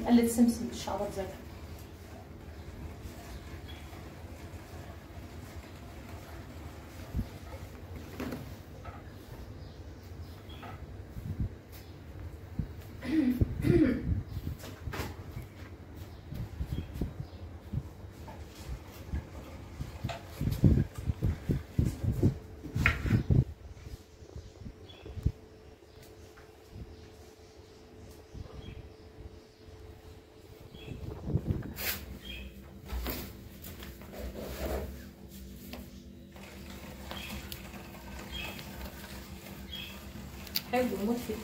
قلة سمسم بالشعرات ذاتها حلو بموت فيه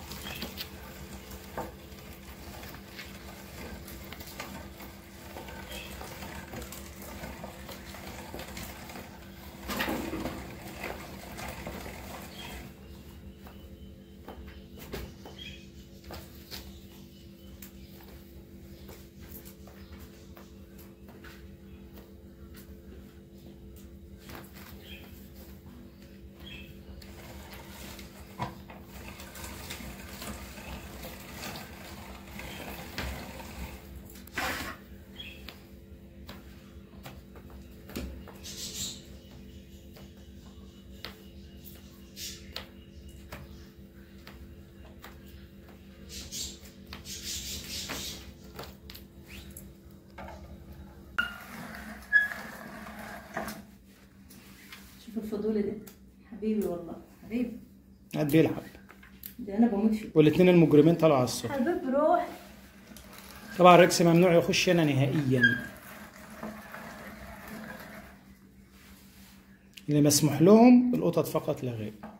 شوف الفضول ده حبيبي والله حبيبي قاعد بيلعب ده انا بموت فيه والاثنين المجرمين طلعوا على السطح حبيب روح طبعا ريكس ممنوع يخش هنا نهائيا اللي مسموح لهم القطط فقط لا غير